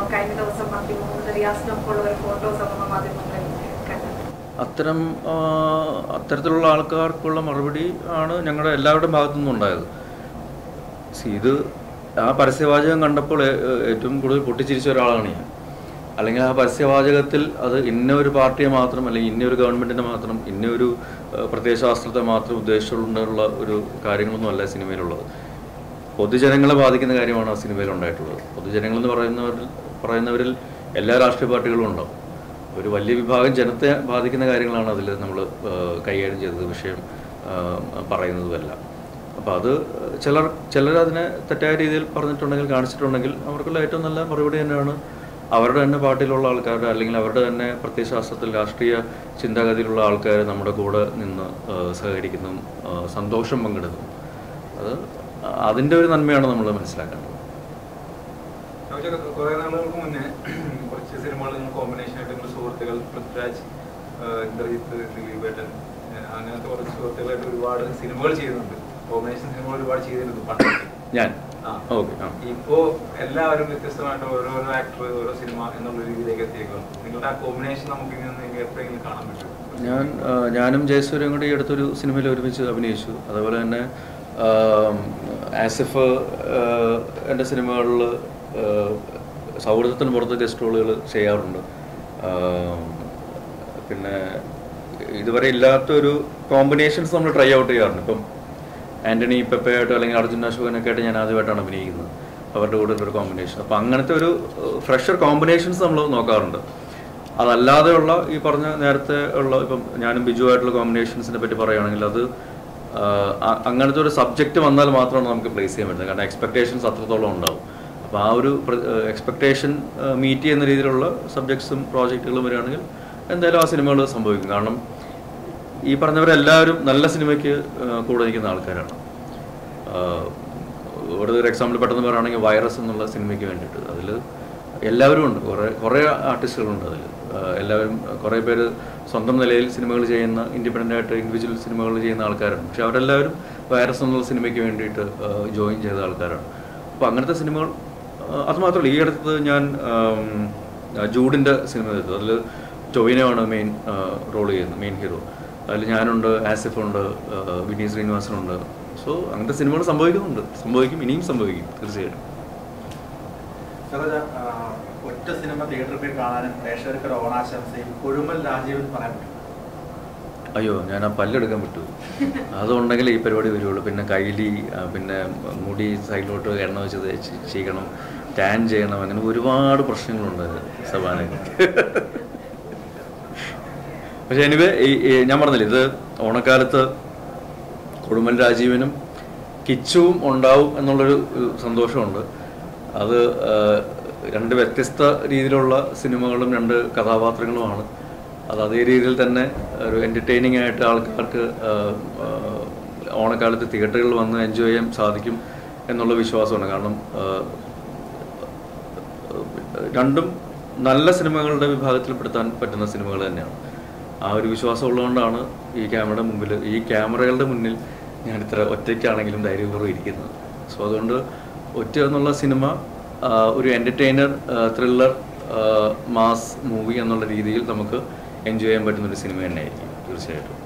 കഴിഞ്ഞ ദിവസം മന്ത്രി മുഹമ്മദ് റിയാസിനൊപ്പം ഉള്ള ഒരു ഫോട്ടോ സമൂഹ മാധ്യമങ്ങളിൽ കണ്ടത് അത്തരം ആ, അത്തരത്തിലുള്ള ആൾക്കാർക്കുള്ള മറുപടി ആണ് ഞങ്ങളുടെ എല്ലാവരുടെയും ഭാഗത്തു നിന്നും ഉണ്ടായത് See, ഇത് ആ പരസ്യവാചകം കണ്ടപ്പോൾ ഏ- ഏ- ഏറ്റവും കൂടുതൽ പൊട്ടിച്ചിരിച്ച ഒരാളാണ് ഞാൻ അല്ലെങ്കിൽ ആ പരസ്യവാചകത്തിൽ അത് ഇന്ന ഒരു പാർട്ടിയെ മാത്രം അല്ലെങ്കിൽ ഇന്ന ഒരു ഗവൺമെൻറ്റിനെ മാത്രം ഇന്ന ഒരു ഏഹ്, പ്രത്യയശാസ്ത്രത്തെ മാത്രം ഉദ്ദേശിച്ചുകൊണ്ടുള്ള ഒരു കാര്യങ്ങളൊന്നും അല്ല സിനിമയിലുള്ളത് പൊതുജനങ്ങളെ ബാധിക്കുന്ന കാര്യമാണ് ആ സിനിമയിൽ ഉണ്ടായിട്ടുള്ളത് പൊതുജനങ്ങൾ എന്ന് പറയുന്നവരിൽ പറയുന്നവരിൽ എല്ലാ രാഷ്ട്രീയ പാർട്ടികളും ഉണ്ടാവും ഒരു വലിയ വിഭാഗം ജനത്തെ ബാധിക്കുന്ന കാര്യങ്ങളാണ് അതിൽ നമ്മൾ കൈകാര്യം ചെയ്തത് വിഷയം ആ, പറയുന്നതുമല്ല അപ്പോൾ അത് ചിലർ ചിലർ അതിനെ തെറ്റായ രീതിയിൽ പറഞ്ഞിട്ടുണ്ടെങ്കിൽ കാണിച്ചിട്ടുണ്ടെങ്കിൽ അവർക്കുള്ള ഏറ്റവും നല്ല മറുപടി തന്നെയാണ് അവരുടെ തന്നെ പാർട്ടിയിലുള്ള ആൾക്കാരുടെ അല്ലെങ്കിൽ അവരുടെ തന്നെ പ്രത്യയശാസ്ത്രത്തിൽ രാഷ്ട്രീയ ചിന്താഗതിയിലുള്ള ആൾക്കാർ നമ്മുടെ കൂടെ നിന്ന് ആ, സഹകരിക്കുന്നതും ആ, സന്തോഷം പങ്കിടുന്നതും അത് അതിൻ്റെ ഒരു നന്മയാണ് നമ്മൾ മനസ്സിലാക്കേണ്ടത് ചോദിച്ചൊക്കെ കുറെ നാളുകൾക്ക് മുന്നേ കുറച്ച് സിനിമകൾ നിങ്ങൾ കോമ്പിനേഷൻ ആയിട്ട് നിങ്ങൾ സുഹൃത്തുക്കൾ പൃഥ്വിരാജ് ആഹ് ഇന്ദ്രജിത്ത് ദിലീപേട്ടൻ ആഹ് അങ്ങനത്തെ കുറച്ച് സുഹൃത്തുക്കളായിട്ട് ഒരുപാട് സിനിമകൾ ചെയ്യുന്നുണ്ട് കോമ്പിനേഷൻ സിനിമകൾ ഒരുപാട് ചെയ്തിരുന്നു പണ്ട് ഞാൻ ആ. ഓക്കെ ആ ഇപ്പോ എല്ലാവരും വ്യത്യസ്തമായിട്ട് ഓരോരോ ആക്ടർ ഓരോ സിനിമ എന്നുള്ള രീതിയിലേക്ക് എത്തിയേക്കും നിങ്ങളുടെ ആ കോമ്പിനേഷൻ നമുക്ക് ഇനി ഒന്ന് എപ്പോഴെങ്കിലും കാണാൻ പറ്റും ഞാൻ ആ, ഞാനും ജയസൂര്യയും കൂടി ഈ അടുത്തൊരു സിനിമയിൽ ഒരുമിച്ച് അഭിനയിച്ചു അതുപോലെ തന്നെ ആസിഫ് എൻ്റെ സിനിമകളിൽ സൗഹൃദത്തിന് പുറത്ത് ഗസ്റ്റ് റോളുകൾ ചെയ്യാറുണ്ട് ആ, പിന്നെ ഇതുവരെ ഇല്ലാത്തൊരു കോമ്പിനേഷൻസ് നമ്മൾ ട്രൈ ഔട്ട് ചെയ്യാറുണ്ട് ഇപ്പം ആൻ്റണി പെപ്പയായിട്ടോ അല്ലെങ്കിൽ അർജുൻ അശോകനൊക്കെ ആയിട്ട് ഞാൻ ആദ്യമായിട്ടാണ് അഭിനയിക്കുന്നത് അവരുടെ കൂടെ ഒരു കോമ്പിനേഷൻ അപ്പോൾ അങ്ങനത്തെ ഒരു ഫ്രഷർ കോമ്പിനേഷൻസ് നമ്മൾ നോക്കാറുണ്ട് അതല്ലാതെയുള്ള ഈ പറഞ്ഞ നേരത്തെ ഉള്ള ഇപ്പം ഞാനും ബിജുവായിട്ടുള്ള കോമ്പിനേഷൻസിനെ പറ്റി പറയുകയാണെങ്കിൽ അത് ആ, അ- അങ്ങനത്തെ ഒരു സബ്ജക്റ്റ് വന്നാൽ മാത്രമാണ് നമുക്ക് പ്ലേസ് ചെയ്യാൻ പറ്റുന്നത് കാരണം എക്സ്പെക്ടേഷൻസ് അത്രത്തോളം ഉണ്ടാവും അപ്പോൾ ആ ഒരു എക്സ്പെക്ടേഷൻ മീറ്റ് ചെയ്യുന്ന രീതിയിലുള്ള സബ്ജക്ട്സും പ്രോജക്റ്റുകളും വരികയാണെങ്കിൽ എന്തായാലും ആ സിനിമകൾ സംഭവിക്കും കാരണം ഈ പറഞ്ഞവരെല്ലാവരും നല്ല സിനിമയ്ക്ക് ആ, കൂടെ നിൽക്കുന്ന ആൾക്കാരാണ് ആഹ് ഒരു ഒരു എക്സാമ്പിൾ പെട്ടെന്ന് പറയുകയാണെങ്കിൽ വൈറസ് എന്നുള്ള സിനിമയ്ക്ക് വേണ്ടിയിട്ട് അതിൽ എല്ലാവരും ഉണ്ട് കുറേ കുറേ ആർട്ടിസ്റ്റുകളുണ്ട് അതിൽ എല്ലാവരും കുറേ പേര് സ്വന്തം നിലയിൽ സിനിമകൾ ചെയ്യുന്ന ഇൻഡിപെൻഡൻ്റ് ആയിട്ട് ഇൻഡിവിജ്വൽ സിനിമകൾ ചെയ്യുന്ന ആൾക്കാരാണ് പക്ഷെ അവരെല്ലാവരും വൈറസ് എന്നുള്ള സിനിമയ്ക്ക് വേണ്ടിയിട്ട് ജോയിൻ ചെയ്ത ആൾക്കാരാണ് അപ്പോൾ അങ്ങനത്തെ സിനിമകൾ ആഹ് അത് മാത്രമല്ല ഈ അടുത്ത് ഞാൻ ആം, ജൂഡിൻ്റെ സിനിമ ചെയ്തത് അതിൽ ടൊവിനോയാണ് മെയിൻ റോൾ ചെയ്യുന്നത് മെയിൻ ഹീറോ അതിൽ ഞാനുണ്ട് ആസിഫ് ഉണ്ട് ആഹ് വിനീത് ശ്രീനിവാസനുണ്ട് സോ അങ്ങനത്തെ സിനിമകൾ സംഭവിക്കുന്നുണ്ട് സംഭവിക്കും ഇനിയും സംഭവിക്കും തീർച്ചയായിട്ടും സരോജ, ആ, ഒറ്റ സിനിമ തിയേറ്ററിൽ പോയി കാണാനും പ്രേക്ഷകർക്ക് ഒരു ഓണാശംസയും കൊഴുമൽ രാജീവൻ പറയാൻ പറ്റും അയ്യോ ഞാൻ ആ പല്ലെടുക്കാൻ പറ്റൂ അതുണ്ടെങ്കിൽ ഈ പരിപാടി വരുള്ളൂ പിന്നെ കൈലി ആ, പിന്നെ മുടി സൈഡിലോട്ട് എണ്ണ വെച്ച് തേച്ച് ചെയ്യണം ടാൻ ചെയ്യണം അങ്ങനെ ഒരുപാട് പ്രശ്നങ്ങളുണ്ട് സഭാനക്ക് പക്ഷെ എനിവേ ഞാൻ പറഞ്ഞില്ലേ ഇത് ഓണക്കാലത്ത് കൊടുമൽ രാജീവനും കിച്ചുവും ഉണ്ടാവും എന്നുള്ളൊരു ഏഹ്, സന്തോഷമുണ്ട് അത് ഏഹ്, രണ്ട് വ്യത്യസ്ത രീതിയിലുള്ള സിനിമകളും രണ്ട് കഥാപാത്രങ്ങളുമാണ് അത് അതേ രീതിയിൽ തന്നെ ഒരു എൻ്റർടൈനിങ് ആയിട്ട് ആൾക്കാർക്ക് ഏഹ്, ഏഹ്, ഓണക്കാലത്ത് തിയേറ്ററുകളിൽ വന്ന് എൻജോയ് ചെയ്യാൻ സാധിക്കും എന്നുള്ള വിശ്വാസമാണ് കാരണം ഏഹ്, രണ്ടും നല്ല സിനിമകളുടെ വിഭാഗത്തിൽപ്പെടുത്താൻ പറ്റുന്ന സിനിമകൾ തന്നെയാണ് ആ ഒരു വിശ്വാസം ഉള്ളതുകൊണ്ടാണ് ഈ ക്യാമറയുടെ മുമ്പിൽ ഈ ക്യാമറകളുടെ മുന്നിൽ ഞാൻ ഇത്ര ഒറ്റയ്ക്കാണെങ്കിലും ധൈര്യപൂർവ്വം ഇരിക്കുന്നത് സോ അതുകൊണ്ട് ഒറ്റ എന്നുള്ള സിനിമ ആ, ഒരു എൻ്റർടൈനർ ത്രില്ലർ മാസ് മൂവി എന്നുള്ള രീതിയിൽ നമുക്ക് എൻജോയ് ചെയ്യാൻ പറ്റുന്ന ഒരു സിനിമ തന്നെയായിരിക്കും തീർച്ചയായിട്ടും